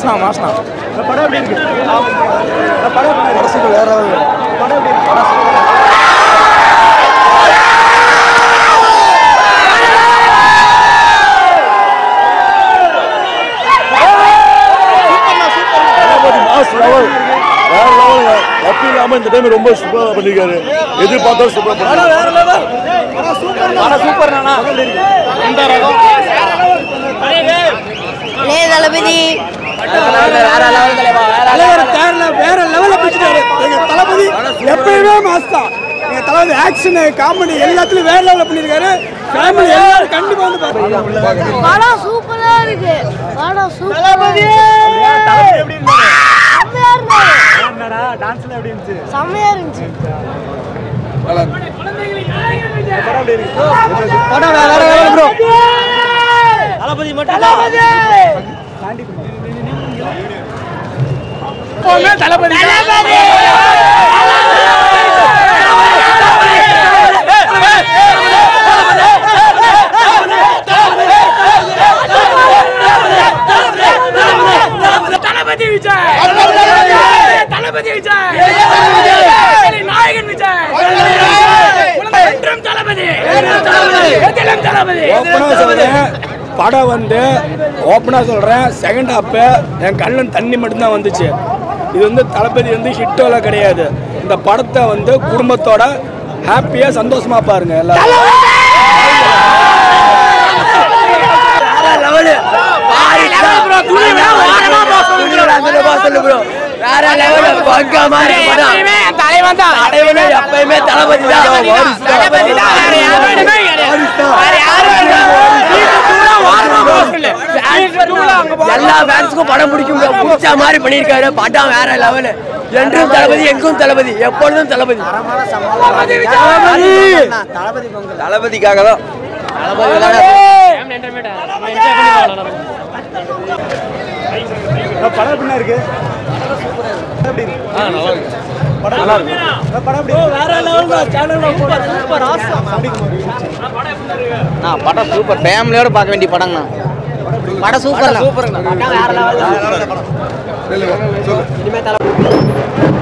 மாசனா மாசனா படம் எப்படி இருக்கு படம் வேற படம் எப்படி இருக்கு தளபதி மாஸ் லெவல் வேற லெவலுங்க எப்பயும் இல்லாம இந்த டைம் ரொம்ப சூப்பரா பண்ணிருக்காரு எதிர்பார்த்தாலும் சூப்பரா பண்ணாரு வேற லெவல் படம் சூப்பர் நானா இந்த ரகம் இளைய தளபதி தலைவர் தேர்ல வேற லெவல்ல பிடிச்சிட்டாரு எங்க தளபதி எப்பயுமே மாஸ் தான் எங்க தளபதி ஆக்ஷன் காமெடி எல்லாத்துலயும் வேற லெவல்ல பண்ணிருக்காரு ஃபேமிலி எல்லாரும் கண்டிப்பா வந்து பாருங்க படம் சூப்பரா இருக்கு படம் சூப்பரா செம்மையா இருந்துச்சு படம் வேற லெவல் ப்ரோ தளபதி மட்டும் தளபதி தளபதி விஜய் தளபதி விஜய் நாயகன் விஜய் தளபதி எதிலும் தளபதி ஓப்பனா சொல்றேன் படம் வந்து ஓப்பனா சொல்றேன் செகண்ட் ஹாப் என் கண்ணன் தண்ணி மட்டும்தான் வந்துச்சு இது வந்து தளபதி வந்து ஹிட்டோல கிடையாது இந்த படத்தை வந்து குடும்பத்தோட ஹாப்பியா சந்தோஷமா பாருங்க எல்லாரும் எப்பயுமே என் தலைவன் தான் எப்பயுமே தளபதி தளபதி தான் வேற யாருமே கிடையாது வேற யாரும் எல்லா ஃபேன்ஸுக்கும் படம் பிடிக்கும் bro. பிடிச்ச மாதிரி பண்ணியிருக்காரு படம் வேற லெவலு என்றும் தளபதி எங்கும் தளபதி எப்பொழுதும் தளபதி தளபதிக்காக தான் படம் என்ன இருக்கு படம் சூப்பர் ஃபேமிலியோட பார்க்க வேண்டிய படம்ண்ணா படம் சூப்பர் சூப்பர் படம் வேற லெவல்